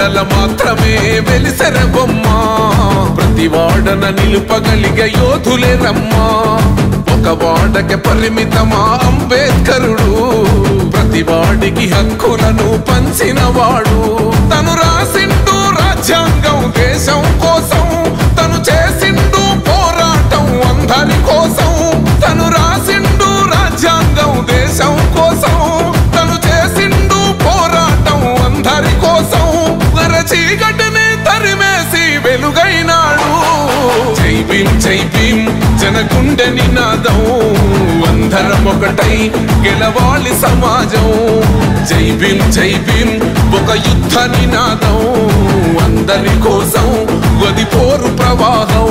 వాడల మాత్రమే వెలిసెర బొమ్మ ప్రతి వాడన నిలుపగలిగే యోధులే రమ్మా ఒక వాడకి పరిమితమా అంబేద్కరుడు ప్రతి వాడికి హక్కులను పంచిన వాడు తను రాసిండు రాజ్యాంగం దేశం కోసం తను చేసిండు పోరాటం అందరి కోసం తను రాసిండు రాజ్యాంగం దేశం కోసం తను చేసిండు పోరాటం అందరి కోసం వర చీకటిని తరిమేసి వెలుగైనాడు జై భీం జై భీం జనగుండె నినాదం అందరం ఒకటై గెలవాలి సమాజం జై భీం జై భీం ఒక యుద్ధ నినాదం అందరి కోసం గది పోరు ప్రవాహం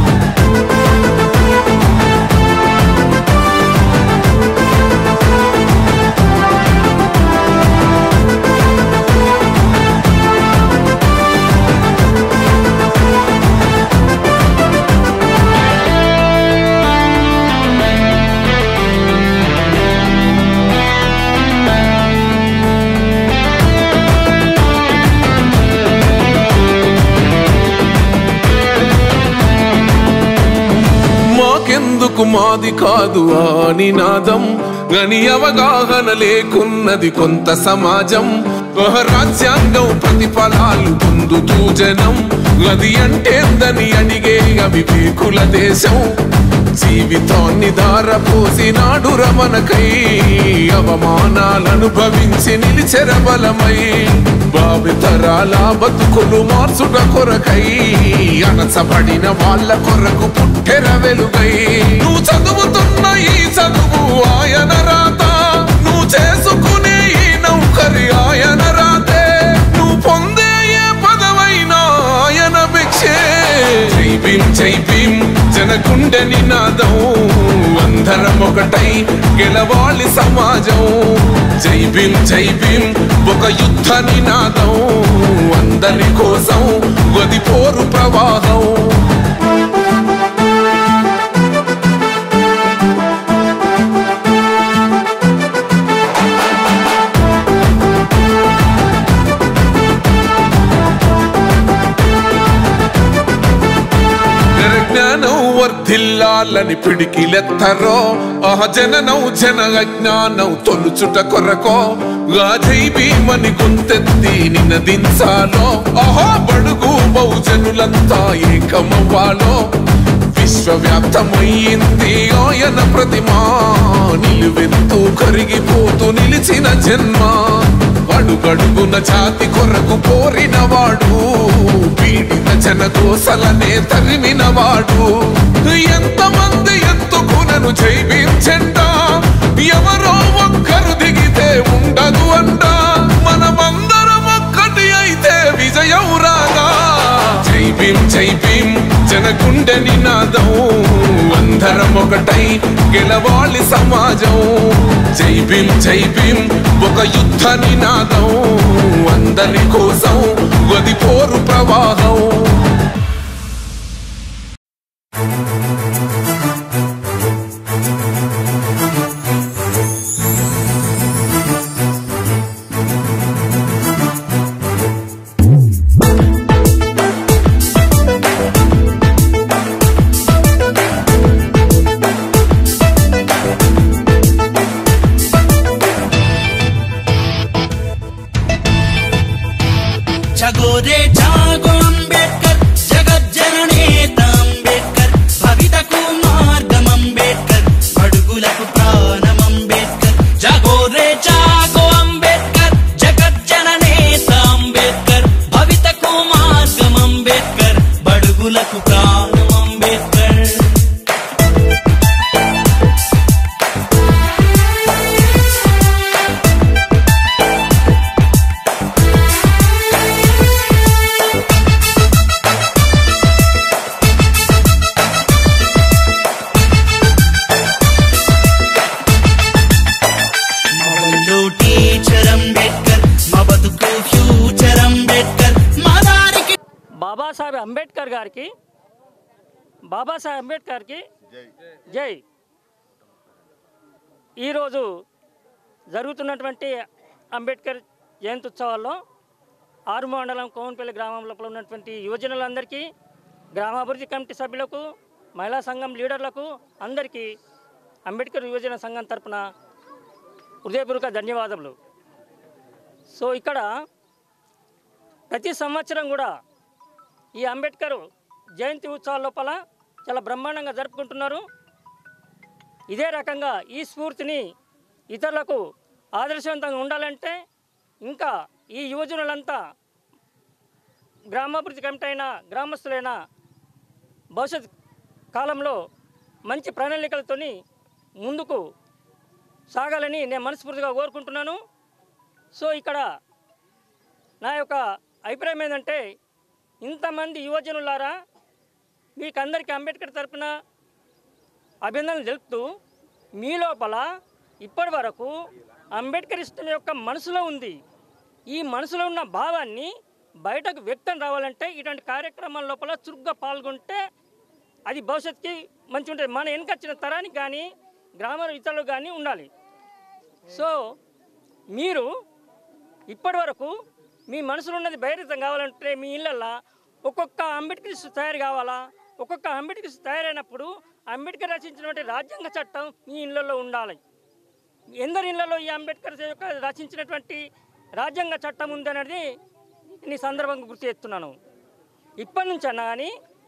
మాకెందుకు మాది కాదు ఆ నినాదం గని అవగాహన లేకున్నది కొంత సమాజం ఒక రాజ్యాంగం ప్రతిఫలాలు పొందుతూ జనం అది అంటేందని అడిగే అవివేకుల దేశం జీవితాన్ని ధారపోసినాడు రమణకై అవమానాలను భవించి నిలిచెర బలమై భావితరాల బతుకులు మార్చుట కొరకై అణచబడిన వాళ్ళ కొరకు పుట్టెర వెలుగై నువ్వు చదువుతున్న ఈ చదువు ఆయన రాత నువ్వు చేసుకునే ఈ నౌకరి ఆయన రాతే నువ్వు పొందే ఏ పదవైనా ఆయన భిక్షే జై భీం జై భీం జనగుండె నినాదం అందరం ఒకటై గెలవాలి సమాజం జై భీం జై భీం ఒక యుద్ధ నినాదం అందరి కోసం గది పోరు ప్రవాహం జ్ఞానం వర్ధిల్లాలని పిడికిలెత్తరో ఆ జననం జన అజ్ఞానం తొలుచుట కొరకో గాజై భీమని గుంతెత్తి నినదించాలో అహో బడుగు బహుజనులంతా ఏకమవ్వాలో విశ్వవ్యాప్తమయ్యింది ఆయన ప్రతిమా నిలువెత్తు కరిగిపోతూ నిలిచిన జన్మ అడుగడుగున జాతి కొరకు పోరిన వాడు పీడిత జన కోసలనే తరిమిన వాడు ఎంతమంది ఎత్తుకునను జైవించంట ఎవరో ఒక్కరు దిగితే ఉండదు అంట మనమందరం ఒక్కటి అయితే విజయం రాగా జై భీం జై భీం జనగుండె నినాదం అందరం ఒకటై గెలవాలి సమాజం జై భీం జై భీం ఒక యుద్ధ నినాదం అందరి కోసం గది పోరు ప్రవాహం జగోరే జాగో అంబేద్కర్ జగజ్జననేత అంబేద్కర్ భవితకు మార్గం అంబేద్కర్ అడుగులకు ప్రాణం అంబేద్కర్ జగోరే జాగో అంబేద్కర్ జగజ్జననేత అంబేద్కర్ భవితకు మార్గం అంబేద్కర్ బడుగులకు ప్రాణం అంబేద్కర్ మా బళ్ళు టీచర్ అంబేద్కర్ మా బతుకు ఫ్యూచర్ అంబేద్కర్ మా దారికి బాబాసాహెబ్ అంబేద్కర్ గారికి బాబాసాహెబ్ అంబేద్కర్కి జై ఈరోజు జరుగుతున్నటువంటి అంబేద్కర్ జయంతి ఉత్సవాల్లో ఆరు మండలం కోవన్పల్లి గ్రామం లోపల ఉన్నటువంటి యువజనులందరికీ గ్రామాభివృద్ధి కమిటీ సభ్యులకు మహిళా సంఘం లీడర్లకు అందరికీ అంబేద్కర్ యువజన సంఘం తరపున హృదయపూర్వక ధన్యవాదములు సో ఇక్కడ ప్రతి సంవత్సరం కూడా ఈ అంబేద్కర్ జయంతి ఉత్సవాల లోపల చాలా బ్రహ్మాండంగా జరుపుకుంటున్నారు ఇదే రకంగా ఈ స్ఫూర్తిని ఇతరులకు ఆదర్శవంతంగా ఉండాలంటే ఇంకా ఈ యువజనులంతా గ్రామాభివృద్ధి కమిటీ అయినా గ్రామస్తులైనా భవిష్యత్ కాలంలో మంచి ప్రణాళికలతోని ముందుకు సాగాలని నేను మనస్ఫూర్తిగా కోరుకుంటున్నాను సో ఇక్కడ నా యొక్క అభిప్రాయం ఏంటంటే ఇంతమంది యువజనులారా మీకు అందరికీ అంబేద్కర్ తరపున అభినందనలు తెలుపుతూ మీ లోపల ఇప్పటి వరకు అంబేద్కర్ ఇష్టం యొక్క మనసులో ఉంది ఈ మనసులో ఉన్న భావాన్ని బయటకు వ్యక్తం రావాలంటే ఇటువంటి కార్యక్రమాల లోపల చురుగ్గా పాల్గొంటే అది భవిష్యత్తుకి మంచి ఉంటుంది మన వెనకొచ్చిన తరానికి కానీ గ్రామ ఇతరులకు కానీ ఉండాలి సో మీరు ఇప్పటి వరకు మీ మనసులో ఉన్నది బహిర్గతం కావాలంటే మీ ఇళ్ళల్లో ఒక్కొక్క అంబేద్కర్ తయారు కావాలా ఒక్కొక్క అంబేద్కర్ తయారైనప్పుడు అంబేద్కర్ రచించినటువంటి రాజ్యాంగ చట్టం మీ ఇళ్ళల్లో ఉండాలి ఎందరి ఇళ్లలో ఈ అంబేద్కర్ యొక్క రచించినటువంటి రాజ్యాంగ చట్టం ఉందనేది నేను ఈ సందర్భంగా గుర్తు చేస్తున్నాను ఇప్పటి నుంచి అన్నా కానీ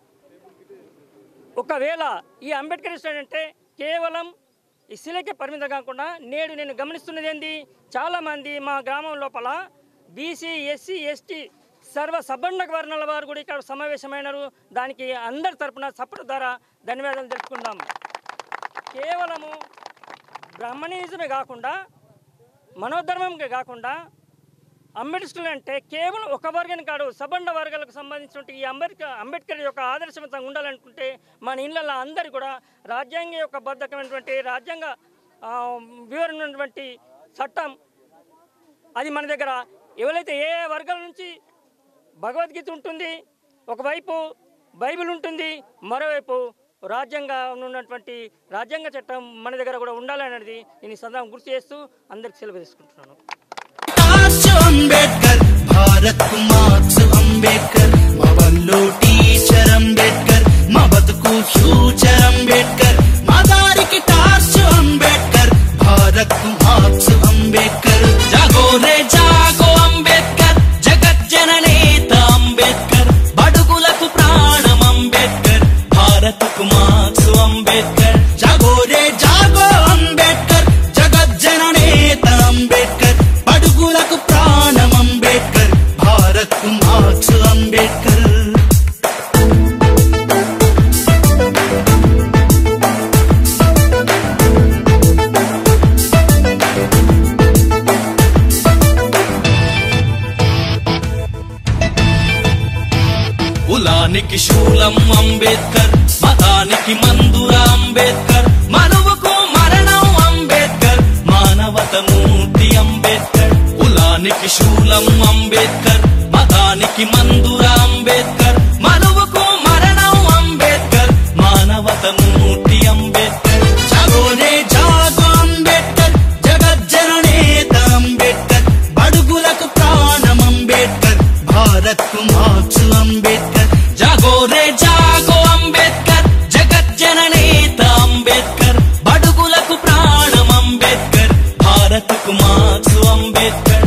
ఒకవేళ ఈ అంబేద్కర్ ఇష్టం అంటే కేవలం ఈ శిలకే పరిమితం కాకుండా నేడు నేను గమనిస్తున్నది ఏంది చాలామంది మా గ్రామం లోపల బీసీ ఎస్సీ ఎస్టీ సర్వ సబండ వర్ణాల వారు కూడా ఇక్కడ సమావేశమైనారు దానికి అందరి తరపున సపోర్ట్ ద్వారా ధన్యవాదాలు తెలుపుకుందాం కేవలము బ్రాహ్మణిజమే కాకుండా మనోధర్మంకే కాకుండా అంబేద్కర్ అంటే కేవలం ఒక వర్గం కాదు సబండ వర్గాలకు సంబంధించినటువంటి ఈ అంబేద్కర్ అంబేద్కర్ యొక్క ఆదర్శవంతంగా ఉండాలనుకుంటే మన ఇళ్ళల్లో అందరు కూడా రాజ్యాంగ యొక్క బద్ధకమైనటువంటి రాజ్యాంగ ఆ, వివరణ ఉన్నటువంటి చట్టం అది మన దగ్గర ఎవరైతే ఏ ఏ వర్గాల నుంచి భగవద్గీత ఉంటుంది ఒకవైపు బైబిల్ ఉంటుంది మరోవైపు రాజ్యాంగ ఉన్నటువంటి రాజ్యాంగ చట్టం మన దగ్గర కూడా ఉండాలనేది నేను ఈ సందర్భం గుర్తు చేస్తూ అందరికి సెలవు తీసుకుంటున్నాను టార్చ్ అంబేద్కర్ భారత్ కు మార్క్స్ అంబేద్కర్ మా వల్లో టీచర్ అంబేద్కర్ మా బతుకు ఫ్యూచర్ అంబేద్కర్ మా దారికి టార్చ్ అంబేద్కర్ భారత్ కు మార్క్స్ అంబేద్కర్ జాగో రే జాగో అంబేద్కర్ జగజ్జననేత అంబేద్కర్ బడుగులకు ప్రాణం అంబేద్కర్ భారత్ కు మార్క్స్ అంబేద్కర్ జాగో రే జాగో అంబేద్కర్ జగజ్జననేత అంబేద్కర్ బడుగులకు ప్రాణం అంబేద్కర్ భారత్ కు మార్క్స్ అంబేద్కర్ కులానికి శూలం అంబేద్కర్ మతానికి మందుర అంబేద్కర్ మనువుకు మరణం అంబేద్కర్ మానవత మూర్తి అంబేద్కర్ కులానికి శూలం అంబేద్కర్ మతానికి మందుర అంబేద్కర్ మనువుకు మరణం అంబేద్కర్ మానవత మూర్తి అంబేద్కర్ జాగోనే జాగో అంబేద్కర్ జగజ్జననేత అంబేద్కర్ బడుగులకు ప్రాణం అంబేద్కర్ భారత్ కు మార్క్స్ అంబేద్కర్ జాగో రే జాగో అంబేద్కర్ జగజ్జననేత అంబేద్కర్ బడుగులకు ప్రాణం అంబేద్కర్ భారత్ కు మార్క్స్ అంబేద్కర్